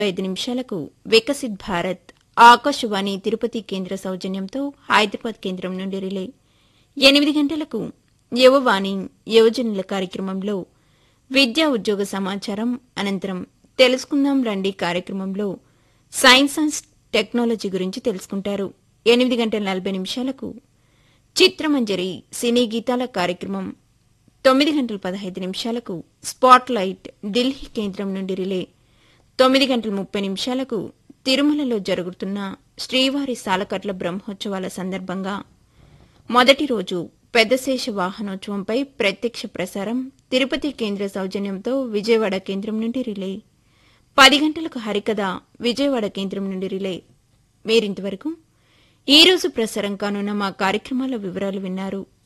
ఐదు నిమిషాలకు వికసిత్ భారత్ ఆకాశవాణి తిరుపతి కేంద్ర సౌజన్యంతో హైదరాబాద్ కేంద్రం నుండి రిలే ఎనిమిది గంటలకు యువవాణి యువజనుల కార్యక్రమంలో విద్యా ఉద్యోగ సమాచారం అనంతరం తెలుసుకుందాం రండి కార్యక్రమంలో సైన్స్ అండ్ టెక్నాలజీ గురించి తెలుసుకుంటారు ఎనిమిది గంటల నలభై నిమిషాలకు చిత్రమంజరి సినీ గీతాల కార్యక్రమం తొమ్మిది గంటల పదహైదు నిమిషాలకు స్పాట్ లైట్ ఢిల్లీ కేంద్రం నుండి రిలే తొమ్మిది గంటల ముప్పై నిమిషాలకు తిరుమలలో జరుగుతున్న శ్రీవారి సాలకట్ల బ్రహ్మోత్సవాల సందర్భంగా మొదటి రోజు పెద్దశేష వాహనోత్సవంపై ప్రత్యక్ష ప్రసారం తిరుపతి కేంద్ర సౌజన్యంతో విజయవాడ కేంద్రం నుండి రిలే పది గంటలకు హరికథ విజయవాడ కేంద్రం నుండి రిలే మీరింతవరకు ఈ రోజు ప్రసారం కానున్న మా కార్యక్రమాల వివరాలు విన్నారు